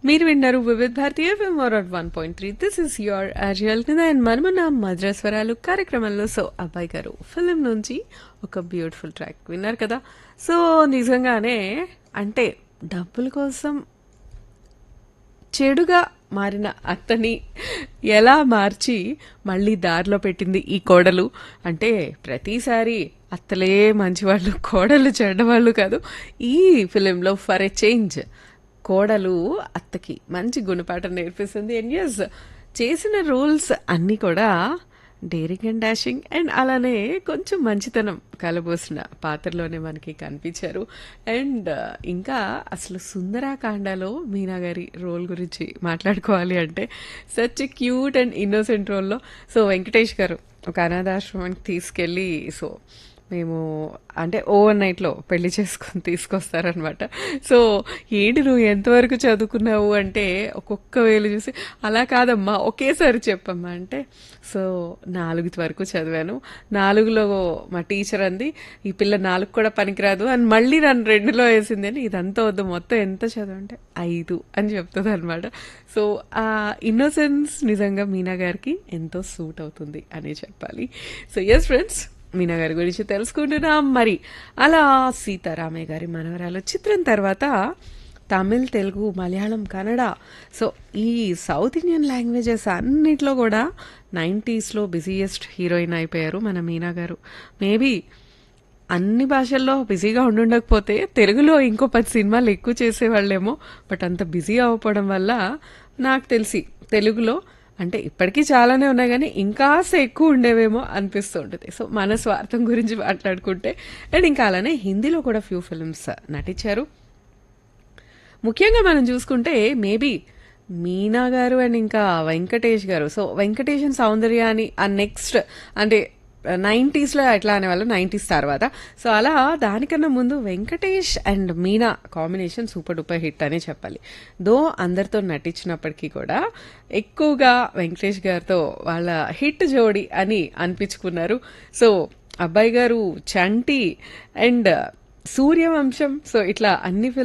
మీరు విన్నారు వివిధ్ భారతీయ ఫిల్మర్ one point three this is your అరియల్ అండ్ మనము నా మద్రస్వరాలు కార్యక్రమంలో సో అబ్బాయి గారు ఫిలిం నుంచి ఒక బ్యూటిఫుల్ ట్రాక్ విన్నారు కదా సో నిజంగానే అంటే డబ్బుల కోసం చెడుగా మారిన అత్తని ఎలా మార్చి మళ్ళీ దారిలో పెట్టింది ఈ కోడలు అంటే ప్రతిసారి అత్తలే మంచివాళ్ళు కోడలు చెడ్డవాళ్ళు కాదు ఈ ఫిలింలో ఫర్ ఎ చేంజ్ కోడలు అత్తకి మంచి గుణపాఠం నేర్పిస్తుంది అండ్ ఎస్ చేసిన రూల్స్ అన్నీ కూడా డేరింగ్ అండ్ డాషింగ్ అండ్ అలానే కొంచెం మంచితనం కలబోసిన పాత్రలోనే మనకి కనిపించారు అండ్ ఇంకా అసలు సుందరాకాండలో మీనా గారి రోల్ గురించి మాట్లాడుకోవాలి అంటే సచ్ క్యూట్ అండ్ ఇన్నోసెంట్ రోల్లో సో వెంకటేష్ గారు ఒక అనాథాశ్రమానికి తీసుకెళ్ళి సో మేము అంటే ఓవర్ నైట్లో పెళ్లి చేసుకొని తీసుకొస్తారనమాట సో ఏంటి నువ్వు ఎంతవరకు చదువుకున్నావు అంటే ఒక్కొక్క వేలు చూసి అలా కాదమ్మా ఒకేసారి చెప్పమ్మా అంటే సో నాలుగు వరకు చదివాను నాలుగులో మా టీచర్ అంది ఈ పిల్ల నాలుగు కూడా పనికిరాదు అని మళ్ళీ నన్ను రెండులో వేసింది అని ఇదంతా వద్దు మొత్తం ఎంత చదువు అంటే ఐదు అని చెప్తుంది అనమాట సో ఆ ఇన్నోసెన్స్ నిజంగా మీనా గారికి ఎంతో సూట్ అవుతుంది అని చెప్పాలి సో ఎస్ ఫ్రెండ్స్ మీనా గారి గురించి తెలుసుకుంటున్నాం మరి అలా సీతారామయ్య గారి మనవరాలు చిత్రం తర్వాత తమిళ్ తెలుగు మలయాళం కన్నడ సో ఈ సౌత్ ఇండియన్ లాంగ్వేజెస్ అన్నిట్లో కూడా నైంటీస్లో బిజీయెస్ట్ హీరోయిన్ అయిపోయారు మన మీనా గారు మేబీ అన్ని భాషల్లో బిజీగా ఉండుండకపోతే తెలుగులో ఇంకో పది సినిమాలు ఎక్కువ చేసేవాళ్ళేమో బట్ అంత బిజీ అవ్వకపోవడం వల్ల నాకు తెలిసి తెలుగులో అంటే ఇప్పటికీ చాలానే ఉన్నాయి కానీ ఇంకాస్త ఎక్కువ ఉండేవేమో అనిపిస్తూ ఉంటుంది సో మన స్వార్థం గురించి మాట్లాడుకుంటే అండ్ ఇంకా అలానే హిందీలో కూడా ఫ్యూ ఫిల్మ్స్ నటించారు ముఖ్యంగా మనం చూసుకుంటే మేబీ మీనా గారు అండ్ ఇంకా వెంకటేష్ గారు సో వెంకటేషన్ సౌందర్య అని ఆ నెక్స్ట్ అంటే నైంటీస్లో ఎట్లా అనేవాళ్ళు నైంటీస్ తర్వాత సో అలా దానికన్నా ముందు Venkatesh and Meena combination super duper hit అనే చెప్పాలి దో అందరితో నటించినప్పటికీ కూడా ఎక్కువగా వెంకటేష్ గారితో వాళ్ళ హిట్ జోడి అని అనిపించుకున్నారు సో అబ్బాయి గారు చంటి అండ్ సూర్యవంశం సో ఇట్లా అన్ని